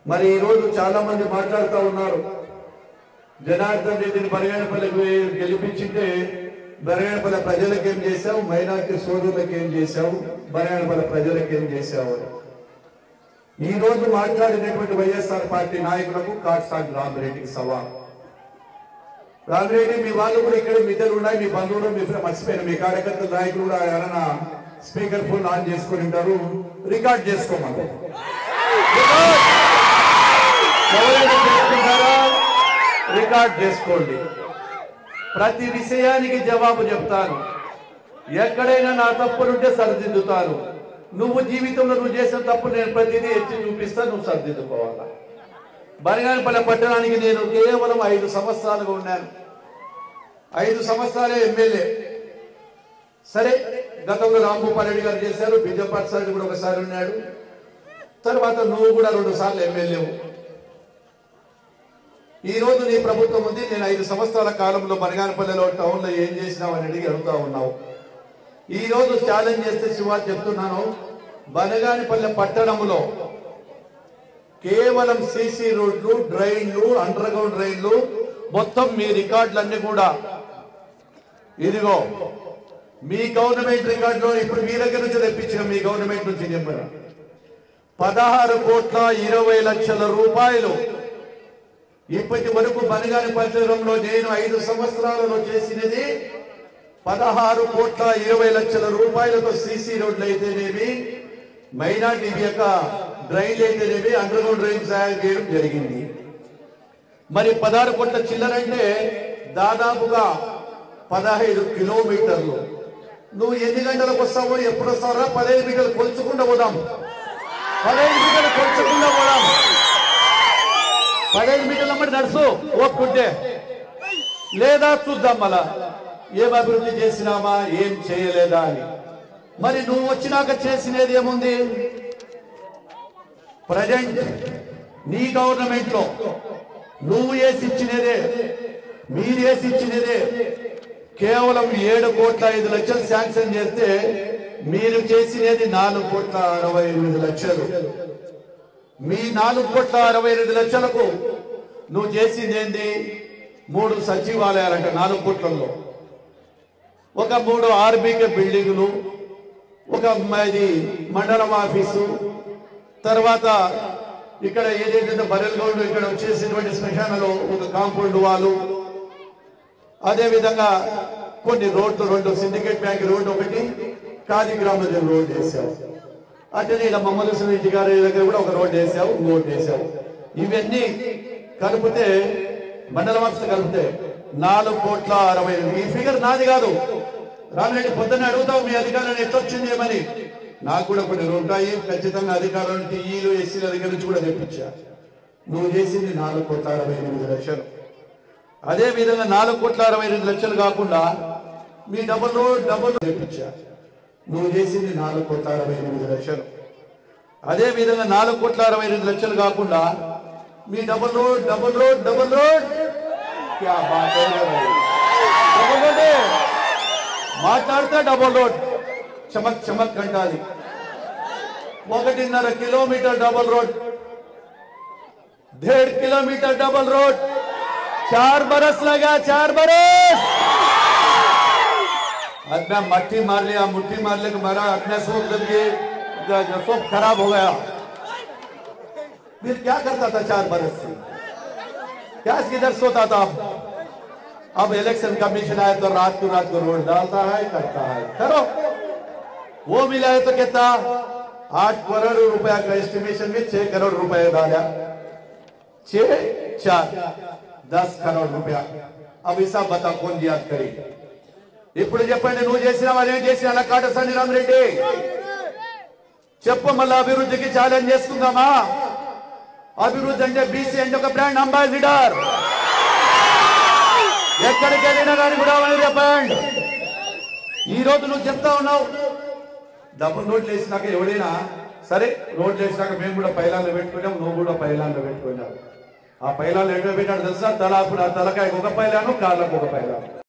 మరి ఈ రోజు చాలా మంది మాట్లాడుతూ ఉన్నారు జనార్దన్ రెడ్డిని బరగానపల్లికి గెలిపించింటే బరగానపల్లి ప్రజలకు ఏం చేశావు మైనార్టీ సోదరులకు ఏం చేశావు బరగానపల్లి ప్రజలకు ఏం చేశావు అని. ఈ రోజు మాట్లాడినటువంటి వైఎస్ఆర్ పార్టీ నాయకులకు కాట్సాగ్ రామిరెడ్డికి సవాల్ రామిరెడ్డి మీ వాళ్ళు కూడా ఇక్కడ మీ ఇద్దరు ఉన్నాయి మీ బంధువులు మీ ఫ్రెండ్ మర్చిపోయిన మీ కార్యకర్తల నాయకులు కూడా ఎవరైనా స్పీకర్ ఫోన్ ఆన్ చేసుకొని ఉంటారు రికార్డ్ చేసుకోమని ఎవరైనా చేసుకుంటారా రికార్డ్ చేసుకోండి ప్రతి విషయానికి జవాబు చెప్తాను ఎక్కడైనా నా తప్పులుంటే సరిదిద్దుతాను నువ్వు జీవితంలో నువ్వు చేసిన తప్పు నేను ప్రతిదీ ఎత్తి చూపిస్తా నువ్వు సరిదిద్దుకోవాలా బనగానపల్లి పట్టణానికి నేను కేవలం ఐదు సంవత్సరాలుగా ఉన్నాను ఐదు సంవత్సరాలే ఎమ్మెల్యే సరే గతంలో రాంభూపాల్ రెడ్డి గారు చేశారు బిజెపి సార్ కూడా ఒకసారి ఉన్నాడు తర్వాత నువ్వు కూడా రెండు సార్లు ఎమ్మెల్యేవు ఈ రోజు నీ ప్రభుత్వం ఉంది నేను ఐదు సంవత్సరాల కాలంలో బనగానపల్లిలో టౌన్ లో ఏం చేసినావు అని అడిగి అడుగుతా ఉన్నావు ఈ రోజు ఛాలెంజ్ చేస్తే శివ చెప్తున్నాను బనగానపల్లి పట్టణంలో కేవలం సీసీ రోడ్లు డ్రైన్లు అండర్ గ్రౌండ్ డ్రైన్లు మొత్తం మీ రికార్డులన్నీ కూడా ఇదిగో మీ గవర్నమెంట్ రికార్డులో ఇప్పుడు మీ దగ్గర నుంచి తెప్పించిన మీ గవర్నమెంట్ నుంచి చెప్పారు పదహారు కోట్ల ఇరవై లక్షల రూపాయలు ఇప్పటి వరకు బనగాని పరిసరంలో నేను ఐదు సంవత్సరాలలో చేసినది పదహారు కోట్ల ఇరవై లక్షల రూపాయలతో సీసీ రోడ్లు అయితేనేమి మైనార్టీ యొక్క డ్రైన్లు అయితేనేమి అండర్ గ్రౌండ్ డ్రైన్ తయారు చేయడం జరిగింది మరి పదహారు కోట్ల చిల్లరంటే దాదాపుగా పదహైదు కిలోమీటర్లు నువ్వు ఎన్ని గంటలకు వస్తావో ఎప్పుడు వస్తావో పదహైదు మీటర్లు కొలుచుకుండా పోదాం పదహైదు మీటర్లు కొలుచుకుండా పోదాం పదహైదు మీటర్ల అమ్మటి నడుసు ఓపుకుంటే లేదా చూద్దాం మళ్ళా ఏం అభివృద్ధి చేసినామా ఏం చేయలేదా అని మరి నువ్వు వచ్చినాక చేసినది ఏముంది ప్రజెంట్ నీ గవర్నమెంట్ లో నువ్వు వేసి ఇచ్చినదే మీరు వేసి ఇచ్చినదే కేవలం ఏడు కోట్ల ఐదు లక్షలు శాంక్షన్ చేస్తే మీరు చేసినది నాలుగు కోట్ల అరవై ఎనిమిది లక్షలు మీ నాలుగు కోట్ల అరవై ఎనిమిది లక్షలకు నువ్వు చేసింది ఏంది మూడు సచివాలయాలంట నాలుగు కోట్లలో ఒక మూడు ఆర్బీకే బిల్డింగులు ఒక ఇది మండలం ఆఫీసు తర్వాత ఇక్కడ ఏదైతే బరెల్గౌడ్ ఇక్కడ వచ్చేసినటువంటి శ్మశానలో ఒక కాంపౌండ్ వాళ్ళు అదే విధంగా కొన్ని రోడ్లు రెండు సిండికేట్ బ్యాంక్ రోడ్డు ఒకటి కాదిగ్రామ రోడ్ వేసావు అట్లనే ఇలా మమ్మల్ని ఇంటి గారి దగ్గర కూడా ఒక రోడ్డు వేసావు ఇంకోటి వేసావు ఇవన్నీ కలిపితే మండలం ఆఫీస్ కలిపితే నాలుగు కోట్ల అరవై ఎనిమిది. ఈ ఫిగర్ నాది కాదు రామిరెడ్డి పొద్దున్న అడుగుతావు మీ అధికారులను ఎట్లొచ్చింది ఏమని నాకు కూడా కొన్ని ఉంటాయి ఖచ్చితంగా అధికారులను టీఈలు ఎస్సీల దగ్గర నుంచి కూడా తెప్పించా నువ్వు చేసింది నాలుగు కోట్ల అరవై ఎనిమిది లక్షలు అదే విధంగా నాలుగు కోట్ల అరవై ఎనిమిది లక్షలు కాకుండా మీ డబుల్ డబుల్ తెప్పించా నువ్వు చేసింది నాలుగు కోట్ల అరవై ఎనిమిది లక్షలు అదే విధంగా నాలుగు కోట్ల అరవై ఎనిమిది లక్షలు కాకుండా మీ double road double road double road క్యా బాత్ హై భాయ్. డబుల్ రోడ్ మాట్లాడితే డబుల్ రోడ్ చమక్ చమక్ అంటాది ఒకటిన్నర కిలోమీటర్ డబుల్ రోడ్ डेढ़ किलोमीटर डबल रोड चार बरस लगा चार बरस आज मैं मट्टी मार लिया मुट्ठी मार लिया मारा अपने सोच करके सब खराब हो गया फिर क्या करता था चार बरस से क्या किधर सोता था अब अब इलेक्शन कमीशन आया तो रात को रात को रोड डालता है करता है करो वो मिला है तो कितना आठ करोड़ रुपया का एस्टिमेशन में छह करोड़ रुपया डाला छह चार दस करोड़ रुपया अब हिसाब बता कौन याद करी ఇప్పుడు చెప్పండి నువ్వు చేసిన వాళ్ళు ఏం చేసిన అలా కాటసాని రామరెడ్డి చెప్పు మళ్ళీ అభివృద్ధికి ఛాలెంజ్ చేసుకుందామా అభివృద్ధి అంటే బీసీ అంటే ఒక బ్రాండ్ అంబాసిడర్ ఎక్కడికి వెళ్ళినా కానీ కూడా అని చెప్పండి ఈ రోజు నువ్వు చెప్తా ఉన్నావు డబ్బులు నోట్లు వేసినాక ఎవడైనా సరే రోడ్లు వేసినాక మేము కూడా పైలాన్లు పెట్టుకున్నాం నువ్వు కూడా పైలాన్లు పెట్టుకున్నావు ఆ పైలాన్లు ఎక్కడ పెట్టాడు తెలుసా తల అప్పుడు ఆ తలకాయకు ఒక పైలాను కాళ్ళకు ఒక పైలాను